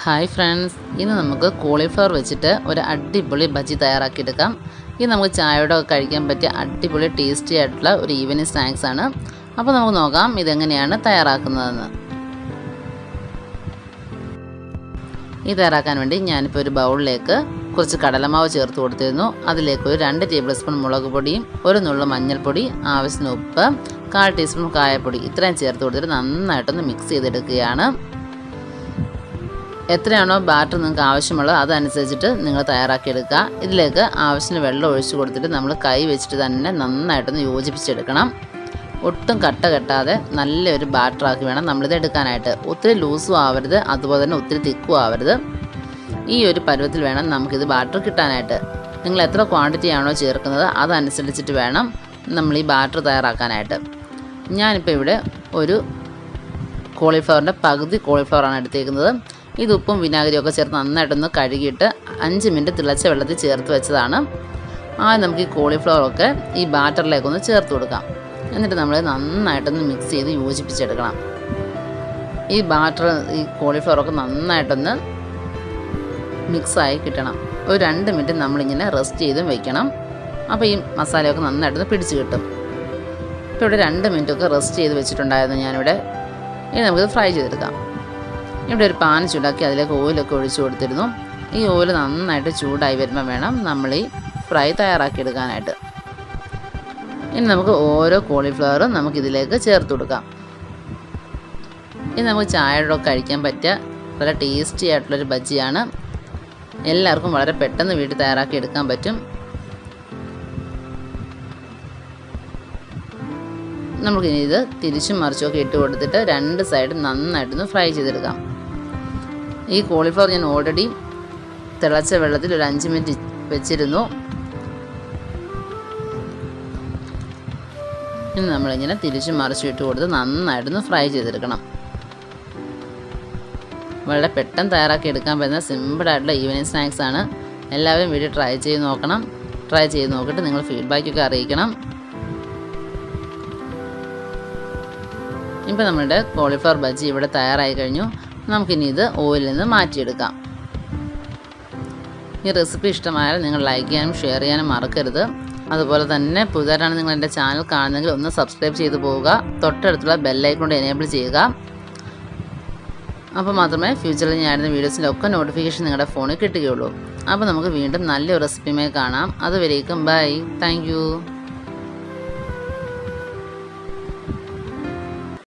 hi friends ഇന്ന് നമുക്ക് cauliflower വെച്ചിട്ട് ഒരു അടിപൊളി ബജി തയ്യാറാക്കിയെടുക്കാം ഇത് നമുക്ക് ചായയുടെ ഒക്കെ കഴിക്കാൻ പറ്റിയ അടിപൊളി ടേസ്റ്റി ആയിട്ടുള്ള ഒരു ഈവനിങ് സ്നാക്സ് ആണ് അപ്പോൾ നമുക്ക് നോക്കാം ഇതെങ്ങനെയാണ് തയ്യാറാക്കുന്നതെന്ന് ഇത് തയ്യാറാക്കാൻ വേണ്ടി ഞാനിപ്പോൾ ഒരു ബൗളിലേക്ക് കുറച്ച് കടലമാവ് ചേർത്ത് കൊടുത്തിരുന്നു അതിലേക്ക് ഒരു രണ്ട് ടേബിൾ സ്പൂൺ മുളക് പൊടിയും ഒരു നുള്ള മഞ്ഞൾപ്പൊടി ആവശ്യത്തിന് ഉപ്പ് കാൽ ടീസ്പൂൺ കായപ്പൊടി ഇത്രയും ചേർത്ത് കൊടുത്തിട്ട് നന്നായിട്ടൊന്ന് മിക്സ് ചെയ്തെടുക്കുകയാണ് എത്രയാണോ ബാറ്റർ നിങ്ങൾക്ക് ആവശ്യമുള്ളത് അതനുസരിച്ചിട്ട് നിങ്ങൾ തയ്യാറാക്കിയെടുക്കുക ഇതിലേക്ക് ആവശ്യത്തിന് വെള്ളം ഒഴിച്ച് കൊടുത്തിട്ട് നമ്മൾ കൈ വെച്ചിട്ട് തന്നെ നന്നായിട്ടൊന്ന് യോജിപ്പിച്ചെടുക്കണം ഒട്ടും കട്ട കെട്ടാതെ നല്ലൊരു ബാറ്ററാക്കി വേണം നമ്മളിത് എടുക്കാനായിട്ട് ഒത്തിരി ലൂസും ആവരുത് അതുപോലെ തന്നെ ഒത്തിരി തിക്കും ആവരുത് ഈ ഒരു പരുവത്തിൽ വേണം നമുക്കിത് ബാറ്റർ കിട്ടാനായിട്ട് നിങ്ങൾ എത്ര ക്വാണ്ടിറ്റി ആണോ ചേർക്കുന്നത് അതനുസരിച്ചിട്ട് വേണം നമ്മൾ ഈ ബാറ്റർ തയ്യാറാക്കാനായിട്ട് ഞാനിപ്പോൾ ഇവിടെ ഒരു കോളിഫ്ലവറിൻ്റെ പകുതി കോളിഫ്ലവറാണ് എടുത്തേക്കുന്നത് ഇത് ഉപ്പും വിനാഗിരിയും ഒക്കെ ചേർത്ത് നന്നായിട്ടൊന്ന് കഴുകിയിട്ട് അഞ്ച് മിനിറ്റ് തിളച്ച വെള്ളത്തിൽ ചേർത്ത് വെച്ചതാണ് ആദ്യം നമുക്ക് ഈ കോളിഫ്ലവറൊക്കെ ഈ ബാറ്ററിലേക്കൊന്ന് ചേർത്ത് കൊടുക്കാം എന്നിട്ട് നമ്മൾ നന്നായിട്ടൊന്ന് മിക്സ് ചെയ്ത് യോജിപ്പിച്ചെടുക്കണം ഈ ബാറ്റർ ഈ കോളിഫ്ലവറൊക്കെ നന്നായിട്ടൊന്ന് മിക്സായി കിട്ടണം ഒരു രണ്ട് മിനിറ്റ് നമ്മളിങ്ങനെ റെസ്റ്റ് ചെയ്തും വെക്കണം അപ്പോൾ ഈ മസാലയൊക്കെ നന്നായിട്ടൊന്ന് പിടിച്ച് കിട്ടും ഇപ്പോൾ ഇവിടെ രണ്ട് മിനിറ്റൊക്കെ റെസ്റ്റ് ചെയ്ത് വെച്ചിട്ടുണ്ടായിരുന്നു ഞാനിവിടെ ഇനി നമുക്കിത് ഫ്രൈ ചെയ്തെടുക്കാം ഇവിടെ ഒരു പാൻ ചൂടാക്കി അതിലേക്ക് ഓയിലൊക്കെ ഒഴിച്ചു കൊടുത്തിരുന്നു ഈ ഓയിൽ നന്നായിട്ട് ചൂടായി വരുമ്പോൾ വേണം നമ്മൾ ഈ ഫ്രൈ തയ്യാറാക്കിയെടുക്കാനായിട്ട് ഇനി നമുക്ക് ഓരോ കോളിഫ്ലവറും നമുക്കിതിലേക്ക് ചേർത്ത് കൊടുക്കാം ഇനി നമുക്ക് ചായയുടെ ഒക്കെ കഴിക്കാൻ പറ്റിയ വളരെ ടേസ്റ്റി ആയിട്ടുള്ളൊരു ബജ്ജിയാണ് എല്ലാവർക്കും വളരെ പെട്ടെന്ന് വീട്ടിൽ തയ്യാറാക്കി എടുക്കാൻ പറ്റും നമുക്കിനി ഇത് തിരിച്ചും മറിച്ചുമൊക്കെ ഇട്ട് കൊടുത്തിട്ട് രണ്ട് സൈഡും നന്നായിട്ടൊന്ന് ഫ്രൈ ചെയ്തെടുക്കാം ഈ കോളിഫ്ലവർ ഞാൻ ഓൾറെഡി തിളച്ച വെള്ളത്തിൽ ഒരു അഞ്ച് മിനിറ്റ് വെച്ചിരുന്നു ഇനി നമ്മളിങ്ങനെ തിരിച്ചും മറിച്ചും ഇട്ട് കൊടുത്ത് നന്നായിട്ടൊന്ന് ഫ്രൈ ചെയ്തെടുക്കണം വളരെ പെട്ടെന്ന് തയ്യാറാക്കി എടുക്കാൻ പറ്റുന്ന സിമ്പിളായിട്ടുള്ള ഈവനിങ് സ്നാക്സ് ആണ് എല്ലാവരും വീട്ടിൽ ട്രൈ ചെയ്ത് നോക്കണം ട്രൈ ചെയ്ത് നോക്കിയിട്ട് നിങ്ങൾ ഫീഡ്ബാക്കൊക്കെ അറിയിക്കണം ഇപ്പോൾ നമ്മുടെ കോളിഫ്ലവർ ബജ്ജി ഇവിടെ തയ്യാറായി കഴിഞ്ഞു നമുക്കിനി ഇത് ഓയിലിൽ നിന്ന് മാറ്റിയെടുക്കാം ഈ റെസിപ്പി ഇഷ്ടമായാൽ നിങ്ങൾ ലൈക്ക് ചെയ്യാനും ഷെയർ ചെയ്യാനും മറക്കരുത് അതുപോലെ തന്നെ പുതുതായിട്ടാണ് നിങ്ങൾ എൻ്റെ ചാനൽ കാണുന്നതെങ്കിൽ ഒന്ന് സബ്സ്ക്രൈബ് ചെയ്തു പോവുക തൊട്ടടുത്തുള്ള ബെല്ലൈക്കൺ കൊണ്ട് എനേബിൾ ചെയ്യുക അപ്പോൾ മാത്രമേ ഫ്യൂച്ചറിൽ ഞാൻ ഇടുന്ന വീഡിയോസിൻ്റെ ഒക്കെ നോട്ടിഫിക്കേഷൻ നിങ്ങളുടെ ഫോണിൽ കിട്ടുകയുള്ളൂ അപ്പോൾ നമുക്ക് വീണ്ടും നല്ലൊരു റെസിപ്പിയുമായി കാണാം അതുവരേക്കും ബൈ താങ്ക്